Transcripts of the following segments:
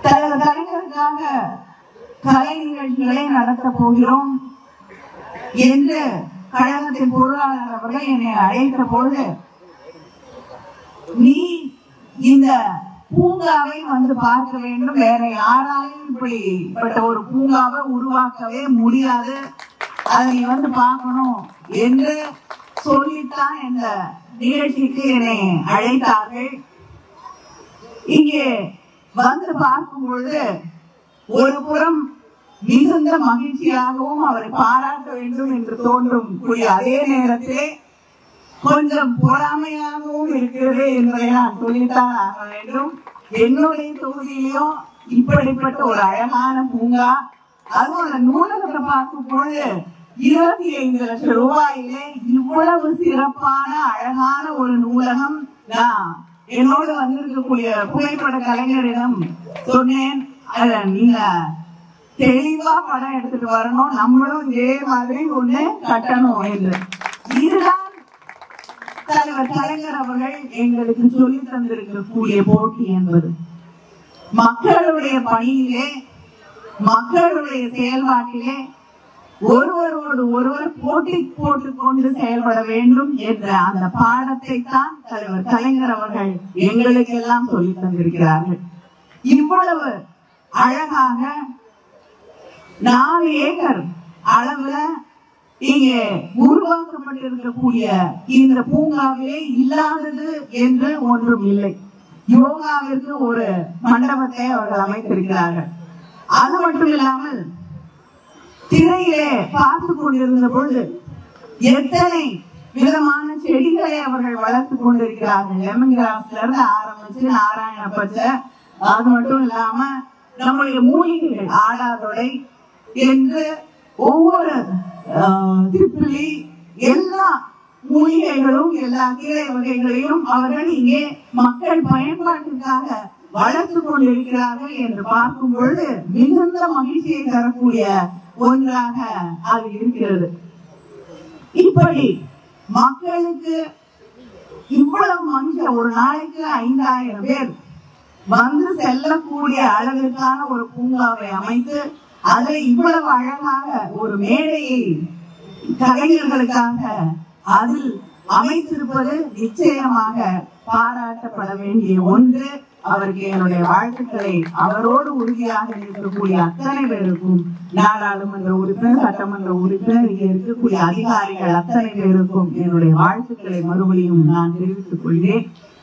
தலைவர் கலைஞருக்காக கலை நிகழ்ச்சிகளை நடத்த போகிறோம் என்று கழகத்தின் பொருளாளர் அவர்கள் என்னை அழைத்த பொழுது நீ இந்த பூங்காவை வந்து பார்க்க வேண்டும் வேற யாராலையும் இப்படிப்பட்ட ஒரு பூங்காவை உருவாக்கவே முடியாது அதை நீ வந்து பார்க்கணும் என்று சொல்லித்தான் இந்த நிகழ்ச்சிக்கு என்னை அழைத்தார்கள் இங்கே வந்து பார்க்கும் பொழுது ஒரு புறம் மிகுந்த மகிழ்ச்சியாகவும் அவரை பாராட்ட வேண்டும் என்று தோன்றும் கூடிய அதே நேரத்திலே கொஞ்சம் பொறாமையாகவும் இருக்கிறது என்பதை நான் சொல்லித்தான் ஆக வேண்டும் என்னுடைய தொகுதியிலும் இப்படிப்பட்ட ஒரு அழகான பூங்கா அதுவும் அந்த நூலகத்தை பார்க்கும் பொழுது இருபத்தி ஐந்து லட்சம் ரூபாயிலே இவ்வளவு சிறப்பான அழகான ஒரு நூலகம் நான் என்னோடு வந்திருக்கக்கூடிய புகைப்பட கலைஞரிடம் சொன்னேன் அத நீங்க தெளிவா படம் எடுத்துட்டு வரணும் நம்மளும் இதே மாதிரி ஒண்ணு கட்டணும் என்று இதுதான் தலைவர் கலைஞர் அவர்கள் எங்களுக்கு சொல்லி தந்திருக்கக்கூடிய போட்டி என்பது மக்களுடைய பணியிலே மக்களுடைய செயல்பாட்டிலே ஒருவரோடு ஒருவர் போட்டி போட்டுக் கொண்டு செயல்பட வேண்டும் என்ற அந்த பாடத்தை தான் தலைவர் கலைஞர் அவர்கள் எங்களுக்கு எல்லாம் சொல்லி தந்திருக்கிறார்கள் இவ்வளவு அழகாக நாலு ஏக்கர் அளவுல இங்கே உருவாக்கப்பட்டிருக்கக்கூடிய இந்த பூங்காவிலே இல்லாதது என்று ஒன்றும் இல்லை யோகாவிற்கு ஒரு மண்டபத்தை அவர்கள் அமைத்திருக்கிறார்கள் அது மட்டும் இல்லாமல் திரையிலே பார்த்து கொண்டிருந்த பொழுது எத்தனை விதமான செடிகளை அவர்கள் வளர்த்து கொண்டிருக்கிறார்கள் லெமன் கிராஸ்ல இருந்து ஆரம்பிச்சு நாராயண பச்சை அது மட்டும் இல்லாம நம்முடைய மூலிகைகள் ஆடாதொடை என்று ஒவ்வொரு ஆஹ், திப்பிலி எல்லா மூலிகைகளும் எல்லா கீரை வகைகளையும் அவர்கள் இங்கே மக்கள் பயன்பாட்டிற்காக வளர்த்து கொண்டிருக்கிறார்கள் என்று பார்க்கும் பொழுது மிகுந்த மகிழ்ச்சியை தரக்கூடிய ஒன்றாக அது இருக்கிறது இப்படி மக்களுக்கு இவ்வளவு மனுஷன் ஒரு நாளைக்கு ஐந்தாயிரம் பேர் வந்து செல்லக்கூடிய அளவிற்கான ஒரு பூங்காவை அமைத்து அதில் இவ்வளவு அழகாக ஒரு மேடையை கலைஞர்களுக்காக அதில் அமைத்திருப்பது நிச்சயமாக பாராட்டப்பட வேண்டிய ஒன்று அவருக்கு என்னுடைய வாழ்த்துக்களை அவரோடு உறுதியாக இருக்கக்கூடிய அத்தனை பேருக்கும் நாடாளுமன்ற உறுப்பினர் சட்டமன்ற உறுப்பினர் இங்கே இருக்கக்கூடிய அதிகாரிகள் அத்தனை பேருக்கும் என்னுடைய வாழ்த்துக்களை மறுபடியும் நான் தெரிவித்துக் கொள்கிறேன்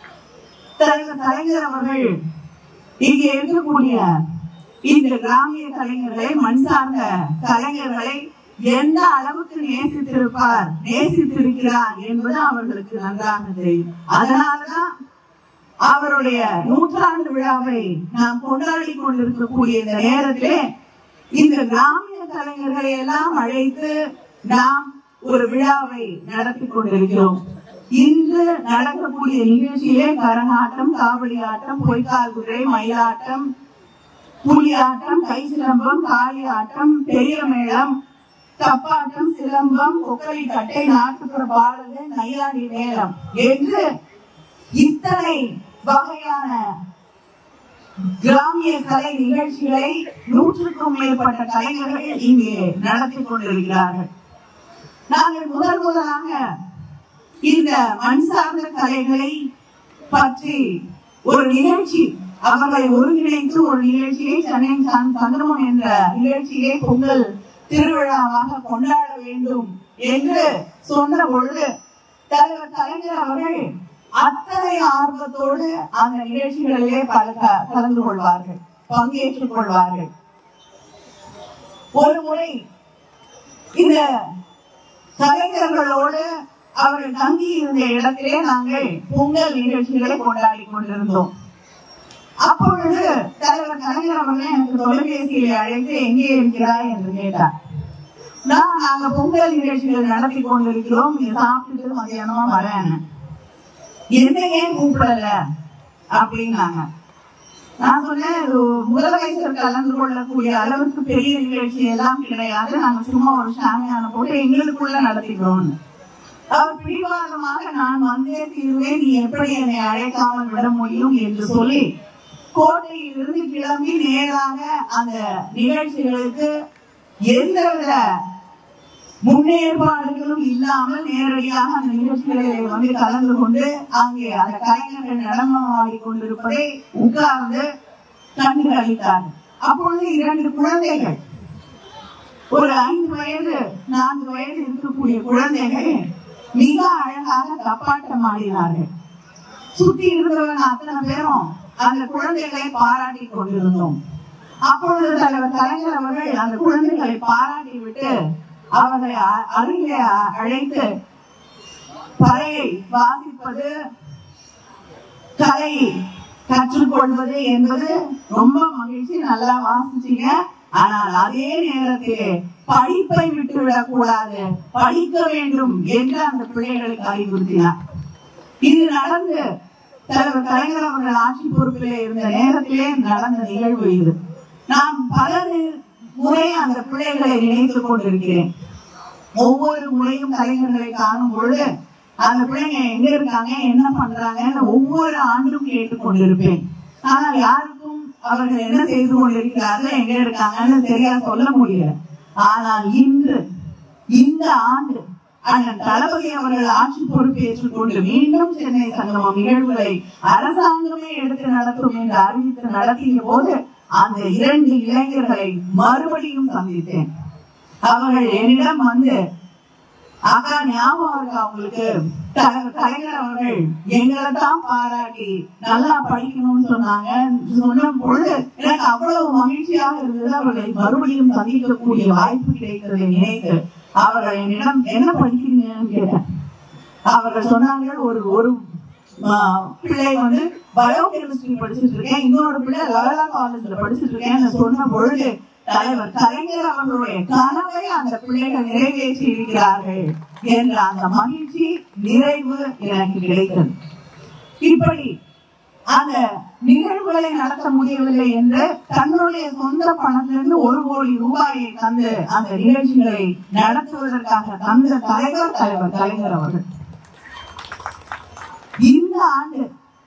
தலைவர் கலைஞர் அவர்கள் இங்கே இருக்கக்கூடிய இந்த கிராமிய கலைஞர்களை மண் சார்ந்த கலைஞர்களை எந்த அளவுக்கு நேசித்திருப்பார் நேசித்திருக்கிறார் என்பது அவர்களுக்கு நன்றாக தெரியும் அதனாலதான் அவருடைய நூற்றாண்டு விழாவை நாம் கொண்டாடி கொண்டிருக்கக்கூடிய இந்த நேரத்திலே இந்த கிராமிய கலைஞர்களை எல்லாம் அழைத்து நாம் ஒரு விழாவை நடத்தி கொண்டிருக்கிறோம் இன்று நடக்கக்கூடிய நிகழ்ச்சியிலே கரகாட்டம் காவடி ஆட்டம் பொய்க்கால் குதிரை மயிலாட்டம் புலியாட்டம் கை சிலம்பம் காளி ஆட்டம் பெரிய மேளம் தப்பாட்டம் சிலம்பம் கொக்கலி கட்டை நாட்டுப்புற பாடல்கள் நையாடி மேளம் என்று இத்தனை வகையான கிராமிய கலை நிகழ்ச்சிகளை நூற்றுக்கும் மேற்பட்ட கலைஞர்கள் இங்கே நடத்தி கொண்டிருக்கிறார்கள் நாங்கள் முதல் முதலாக இந்த மண் சார்ந்த கலைகளை பற்றி ஒரு நிகழ்ச்சி அவர்களை ஒருங்கிணைத்து ஒரு நிகழ்ச்சியை சென்னை சங்- சங்கமம் என்ற நிகழ்ச்சியை பொங்கல் திருவிழாவாக கொண்டாட வேண்டும் என்று சொன்ன பொழுது தலைவர் கலைஞர் அவர்கள் அத்தனை ஆர்வத்தோடு அந்த நிகழ்ச்சிகளிலே பல க- கலந்து கொள்வார்கள் பங்கேற்றுக் கொள்வார்கள் ஒரு முறை இந்த கலைஞர்களோடு அவர்கள் தங்கி இருந்த இடத்திலே நாங்கள் பொங்கல் நிகழ்ச்சிகளை கொண்டாடி கொண்டிருந்தோம் அப்பொழுது தலைவர் கலைஞர் அவர்கள் எனக்கு தொலைபேசியை அழைத்து எங்கே இருக்கிறாய் என்று கேட்டார் நான் நாங்க பொங்கல் நிகழ்ச்சிகள் நடத்தி கொண்டிருக்கிறோம் நீ சாப்பிட்டுட்டு மதியானமா வரேன் என்ன ஏன் கூப்பிடல அப்படின்னாங்க நான் சொன்னேன் இது முதலமைச்சர் கலந்து கொள்ளக்கூடிய அளவுக்கு பெரிய நிகழ்ச்சி எல்லாம் கிடையாது நாங்க சும்மா ஒரு சாமியான போட்டு எங்களுக்குள்ள நடத்திக்கிறோம் அவர் பிடிவாதமாக நான் வந்தே தீர்வேன் நீ எப்படி என்னை அழைக்காமல் விட முடியும் என்று சொல்லி கோட்டையில் இருந்து கிளம்பி நேராக அந்த நிகழ்ச்சிகளுக்கு எந்தவித முன்னேற்பாடுகளும் இல்லாமல் நேரடியாக அந்த நிகழ்ச்சிகளில் வந்து கலந்து கொண்டு அங்கே அந்த கலைஞர்கள் நடனமாடி கொண்டிருப்பதை உட்கார்ந்து கண்டு அளித்தார் அப்பொழுது இரண்டு குழந்தைகள் ஒரு ஐந்து வயது நான்கு வயது இருக்கக்கூடிய குழந்தைகள் மிக அழகாக தப்பாட்டம் ஆடினார்கள் சுத்தி இருந்தவங்க அத்தனை பேரும் அந்த குழந்தைகளை பாராட்டி கொண்டிருந்தோம் அப்பொழுது தலைவர் கலைஞர் அவர்கள் அந்த குழந்தைகளை பாராட்டி விட்டு அவர்களை அ- அருகே அ- அழைத்து பறையை வாசிப்பது கலை கற்றுக்கொள்வது என்பது ரொம்ப மகிழ்ச்சி நல்லா வாசிச்சீங்க ஆனால் அதே நேரத்திலே படிப்பை விட்டு விடக்கூடாது படிக்க வேண்டும் என்று அந்த பிள்ளைகளுக்கு அறிவுறுத்தினார் இது நடந்து தலைவர் கலைஞர் அவர்கள் ஆட்சி பொறுப்பிலே இருந்த நேரத்திலே நடந்த நிகழ்வு இது நான் பல நே- முறை அந்த பிள்ளைகளை நினைத்துக் கொண்டிருக்கிறேன் ஒவ்வொரு முறையும் கலைஞர்களை காணும் பொழுது அந்த பிள்ளைங்க எங்க இருக்காங்க என்ன பண்றாங்கன்னு ஒவ்வொரு ஆண்டும் கேட்டுக்கொண்டிருப்பேன் ஆனால் யாருக்கும் அவர்கள் என்ன செய்து கொண்டிருக்கிறார்கள் எங்க இருக்காங்கன்னு சரியா சொல்ல முடியல ஆனால் இன்று இந்த ஆண்டு அண்ணன் தளபதி அவர்கள் ஆட்சி பொறுப்பேற்றுக் கொண்டு மீண்டும் சென்னை சங்கமம் நிகழ்வுகளை அரசாங்கமே எடுத்து நடத்தும் என்று அறிவித்து நடத்திய போது அந்த இரண்டு இளைஞர்களை மறுபடியும் சந்தித்தேன் அவர்கள் என்னிடம் வந்து அக்கா ஞாபகம் இருக்கா அவங்களுக்கு தலைவர் கலைஞர் அவர்கள் எங்களை தான் பாராட்டி நல்லா படிக்கணும்னு சொன்னாங்க சொன்ன பொழுது எனக்கு அவ்வளவு மகிழ்ச்சியாக இருந்தது அவர்களை மறுபடியும் சந்திக்கக்கூடிய வாய்ப்பு கிடைத்ததை நினைத்து அவர்கள் என்னிடம் என்ன படிக்கிறீங்கன்னு கேட்டேன் அவர்கள் சொன்னார்கள் ஒரு ஒரு ஆ, பிள்ளை வந்து பயோகெமிஸ்ட்ரி படிச்சுட்டு இருக்கேன் இன்னொரு பிள்ளை லலலா காலேஜ்ல படிச்சுட்டு இருக்கேன்னு சொன்ன பொழுது தலைவர் கலைஞர் அவர்களுடைய கனவை அந்த பிள்ளைகள் நிறைவேற்றி இருக்கிறார்கள் என்ற அந்த மகிழ்ச்சி நிறைவு எனக்கு கிடைத்தது இப்படி அந்த நிகழ்வுகளை நடத்த முடியவில்லை என்று தன்னுடைய சொந்த பணத்திலிருந்து ஒரு கோடி ரூபாயை தந்து அந்த நிகழ்ச்சிகளை நடத்துவதற்காக தந்த தலைவர் தலைவர் கலைஞர் அவர்கள் இந்த ஆண்டு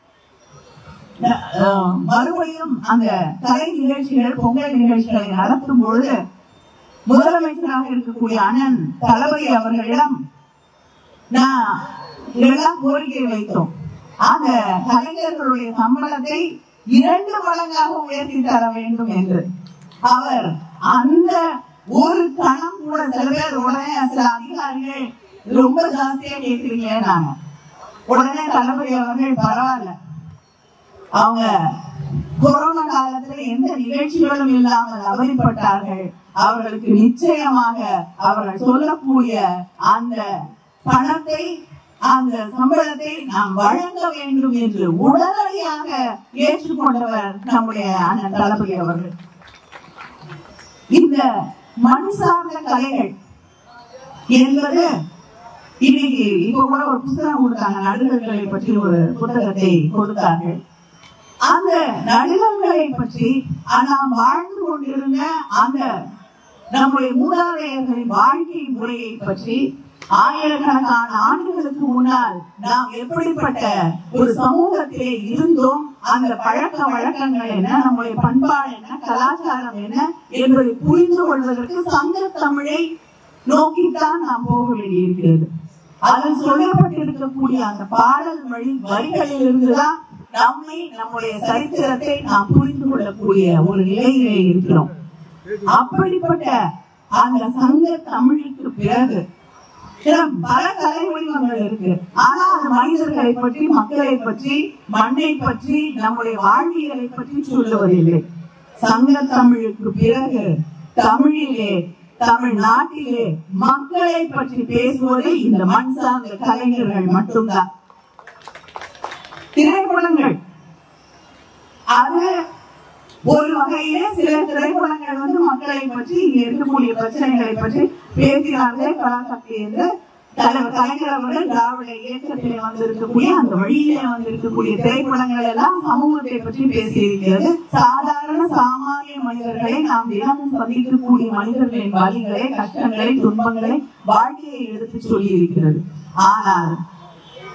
அஹ், மறுபடியும் அந்த கலை நிகழ்ச்சிகள் பொங்கல் நிகழ்ச்சிகளை நடத்தும் பொழுது முதலமைச்சராக இருக்கக்கூடிய அண்ணன் தளபதி அவர்களிடம் நான் இதெல்லாம் கோரிக்கை வைத்தோம் அந்த கலைஞர்களுடைய சம்பளத்தை இரண்டு மடங்காக உயர்த்தி தர வேண்டும் என்று அவர் அந்த ஒரு கணம் கூட சில பேர் உடனே சில அதிகாரிகள் ரொம்ப ஜாஸ்தியா கேட்கிறீங்க நாங்க உடனே தளபதி அவர்கள் பரவாயில்ல அவங்க கொரோனா காலத்துல எந்த நிகழ்ச்சிகளும் இல்லாமல் அவதிப்பட்டார்கள் அவர்களுக்கு நிச்சயமாக அவர்கள் சொல்லக்கூடிய அந்த பணத்தை அந்த சம்பளத்தை நாம் வழங்க வேண்டும் என்று உடனடியாக ஏற்றுக்கொண்டவர் நம்முடைய அண்ணன் தளபதி அவர்கள் இந்த மண் சார்ந்த கலைகள் என்பது இன்னைக்கு இப்ப கூட ஒரு புத்தகம் கொடுத்தாங்க நடுகர்களை பற்றி ஒரு புத்தகத்தை கொடுத்தார்கள் அந்த நடுகர்களை பற்றி நாம் வாழ்ந்து கொண்டிருந்த அந்த நம்முடைய மூதாதையர்களின் வாழ்க்கை முறையை பற்றி ஆயிரக்கணக்கான ஆண்டுகளுக்கு முன்னால் நாம் எப்படிப்பட்ட ஒரு சமூகத்திலே இருந்தோம் அந்த பழக்க வழக்கங்கள் என்ன நம்முடைய பண்பாடு என்ன கலாச்சாரம் என்ன என்பதை புரிந்து கொள்வதற்கு சங்க தமிழை நோக்கித்தான் நாம் போக வேண்டியிருக்கிறது அதில் சொல்லப்பட்டிருக்கக்கூடிய அந்த பாடல் வழி வரிகளில் இருந்துதான் நம்மை நம்முடைய சரித்திரத்தை நாம் புரிந்து கொள்ளக்கூடிய ஒரு நிலையிலே இருக்கிறோம் அப்படிப்பட்ட அந்த சங்க தமிழுக்கு பிறகு ஏன்னா பல கலை வடிவங்கள் இருக்கு ஆனா அது மனிதர்களை பற்றி மக்களை பற்றி மண்ணை பற்றி நம்முடைய வாழ்வியலை பற்றி சொல்லுவதில்லை சங்க தமிழுக்கு பிறகு தமிழிலே தமிழ்நாட்டிலே மக்களை பற்றி பேசுவது இந்த மண் சார்ந்த கலைஞர்கள் மட்டும்தான் திரைப்படங்கள் அது ஒரு வகையிலே சில திரைப்படங்கள் வந்து மக்களை பற்றி இங்க இருக்கக்கூடிய பிரச்சனைகளை பற்றி பேசினார்கள் பராசக்தி என்று தலைவர் கலைஞர் அவர்கள் திராவிட இயக்கத்திலே வந்திருக்கக்கூடிய அந்த வழியிலே வந்திருக்கக்கூடிய திரைப்படங்கள் எல்லாம் சமூகத்தை பற்றி பேசியிருக்கிறது சாதாரண சாமானிய மனிதர்களை நாம் தினமும் சந்திக்கக்கூடிய மனிதர்களின் வலிகளை கஷ்டங்களை துன்பங்களை வாழ்க்கையை எடுத்து சொல்லி இருக்கிறது ஆனால்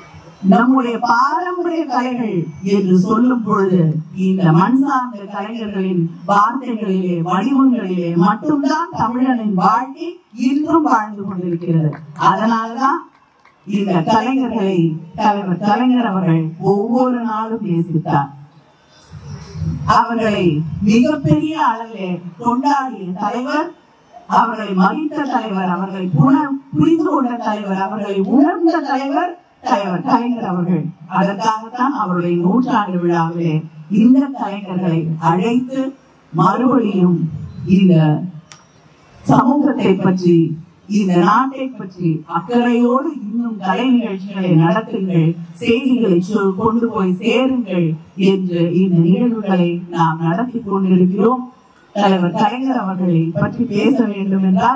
நம்முடைய பாரம்பரிய கலைகள் என்று சொல்லும் பொழுது இந்த மண் சார்ந்த கலைஞர்களின் வார்த்தைகளிலே வடிவங்களிலே மட்டும்தான் தமிழனின் வாழ்க்கை இன்றும் வாழ்ந்து கொண்டிருக்கிறது அதனால்தான் இந்த கலைஞர்களை தலைவர் கலைஞர் அவர்கள் ஒவ்வொரு நாளும் நேசித்தார் அவர்களை மிகப்பெரிய அளவிலே கொண்டாடிய தலைவர் அவர்களை மதித்த தலைவர் அவர்களை புன- புரிந்து கொண்ட தலைவர் அவர்களை உணர்ந்த தலைவர் தலைவர் கலைஞர் அவர்கள் அதற்காகத்தான் அவருடைய நூற்றாண்டு விழாவிலே இந்த கலைஞர்களை அழைத்து மறுபடியும் இந்த சமூகத்தை பற்றி இந்த நாட்டை பற்றி அக்கறையோடு இன்னும் கலை நிகழ்ச்சிகளை நடத்துங்கள் செய்திகளை சொல் கொண்டு போய் சேருங்கள் என்று இந்த நிகழ்வுகளை நாம் நடத்தி கொண்டிருக்கிறோம் தலைவர் கலைஞர் அவர்களை பற்றி பேச வேண்டும் என்றால்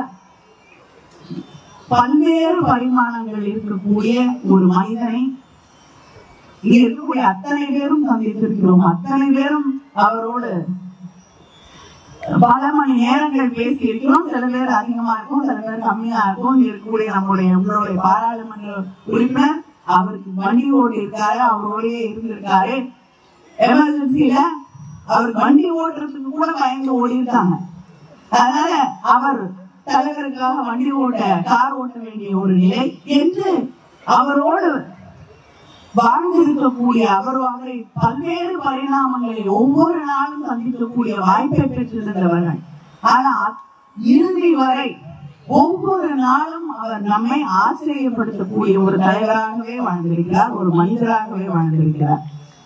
பல்வேறு பரிமாணங்கள் இருக்கக்கூடிய ஒரு மனிதனை இங்க இருக்கக்கூடிய அத்தனை பேரும் சந்தித்திருக்கிறோம் அத்தனை பேரும் அவரோடு பல மணி நேரங்கள் பேசி இருக்கிறோம் சில பேர் அதிகமா இருக்கும் சில பேர் கம்மியா இருக்கும் இங்க இருக்கக்கூடிய நம்முடைய உங்களுடைய பாராளுமன்ற உறுப்பினர் அவருக்கு வண்டி ஓட்டி இருக்காரு அவரோடயே இருந்திருக்காரு எமர்ஜென்சில அவர் வண்டி ஓட்டுறதுக்கு கூட பயந்து ஓடி இருக்காங்க அதனால அவர் தலைவருக்காக வண்டி ஓட்ட கார் ஓட்ட வேண்டிய ஒரு நிலை என்று அவரோடு வாழ்ந்திருக்கக்கூடிய அவர் அவரை பல்வேறு பரிணாமங்களில் ஒவ்வொரு நாளும் சந்திக்கக்கூடிய வாய்ப்பை பெற்றிருந்தவர்கள் ஆனா இறுதி வரை ஒவ்வொரு நாளும் அவர் நம்மை ஆச்சரியப்படுத்தக்கூடிய ஒரு தலைவராகவே வாழ்ந்திருக்கிறார் ஒரு மனிதராகவே வாழ்ந்திருக்கிறார்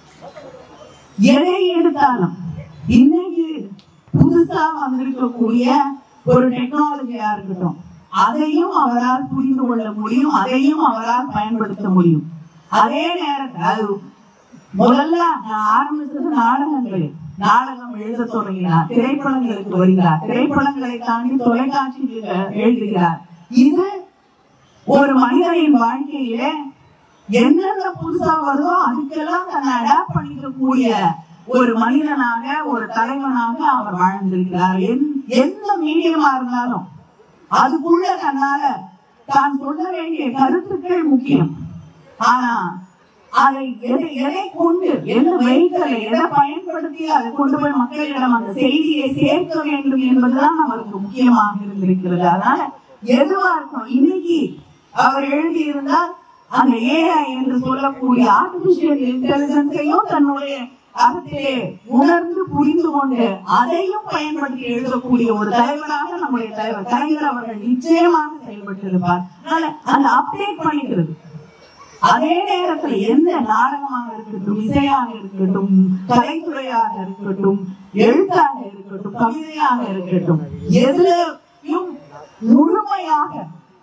எதை எடுத்தாலும் இன்னைக்கு புதுசா வந்திருக்கக்கூடிய ஒரு டெக்னாலஜியா இருக்கட்டும் அதையும் அவரால் புரிந்து கொள்ள முடியும் அதையும் அவரால் பயன்படுத்த முடியும் அதே நேரத்தில் அது முதல்ல நான் ஆரம்பிச்சது நாடகங்கள் நாடகம் எழுத தொடங்கினார் திரைப்படங்களுக்கு வருகிறார் திரைப்படங்களை தாண்டி தொலைக்காட்சியில் எழுதுகிறார் இது ஒரு மனிதனின் வாழ்க்கையிலே என்னென்ன புதுசா வருதோ அதுக்கெல்லாம் தன்னை அடாப்ட் பண்ணிக்கக்கூடிய ஒரு மனிதனாக ஒரு தலைவனாக அவர் வாழ்ந்திருக்கிறார் எந்- எந்த மீடியமா இருந்தாலும் அதுக்குள்ள தன்னால தான் சொல்ல வேண்டிய கருத்துக்கள் முக்கியம் ஆனா அதை எதை எதை கொண்டு எந்த வெஹிக்கலை எதை பயன்படுத்தி அதை கொண்டு போய் மக்களிடம் அந்த செய்தியை சேர்க்க வேண்டும் என்பதுதான் அவருக்கு முக்கியமாக இருந்திருக்கிறது அதனால எதுவா இருக்கும் இன்னைக்கு அவர் எழுதியிருந்தால் அந்த ஏஐ என்று சொல்லக்கூடிய ஆர்டிபிஷியல் இன்டெலிஜென்ஸையும் தன்னுடைய அகத்திலே உணர்ந்து புரிந்து கொண்டு அதையும் பயன்படுத்தி எழுதக்கூடிய ஒரு தலைவராக நம்முடைய தலைவர் கலைஞர் அவர்கள் நிச்சயமாக செயல்பட்டிருப்பார் அதனால அந்த அப்டேட் பண்ணிக்கிறது அதே நேரத்துல எந்த நாடகமாக இருக்கட்டும் இசையாக இருக்கட்டும் கலைத்துறையாக இருக்கட்டும் எழுத்தாக இருக்கட்டும் கவிதையாக இருக்கட்டும் எதுலையும் முழுமையாக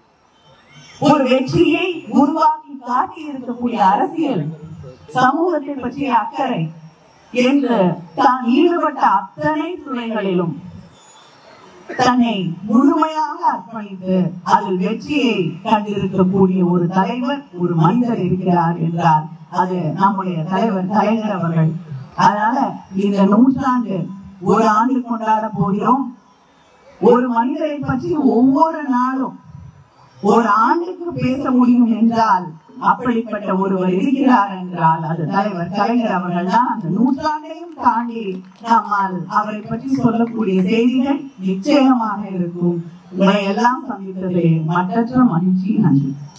ஒரு வெற்றியை உருவாக்கி காட்டி இருக்கக்கூடிய அரசியல் சமூகத்தை பற்றிய அக்கறை என்று தான் ஈடுபட்ட அத்தனை துறைகளிலும் தன்னை முழுமையாக அர்ப்பணித்து அதில் வெற்றியை கண்டிருக்கக்கூடிய ஒரு தலைவர் ஒரு மனிதர் இருக்கிறார் என்றால் அது நம்முடைய தலைவர் கலைஞர் அவர்கள் அதனால இந்த நூற்றாண்டு ஒரு ஆண்டு கொண்டாட போகிறோம் ஒரு மனிதரை பற்றி ஒவ்வொரு நாளும் ஒரு ஆண்டுக்கு பேச முடியும் என்றால் அப்படிப்பட்ட ஒருவர் இருக்கிறார் என்றால் அது தலைவர் கலைஞர் அவர்கள் தான் அந்த நூற்றாண்டையும் தாண்டி நம்மால் அவரை பற்றி சொல்லக்கூடிய செய்திகள் நிச்சயமாக இருக்கும் உங்களை எல்லாம் சந்தித்ததே மற்றற்ற மகிழ்ச்சி நன்றி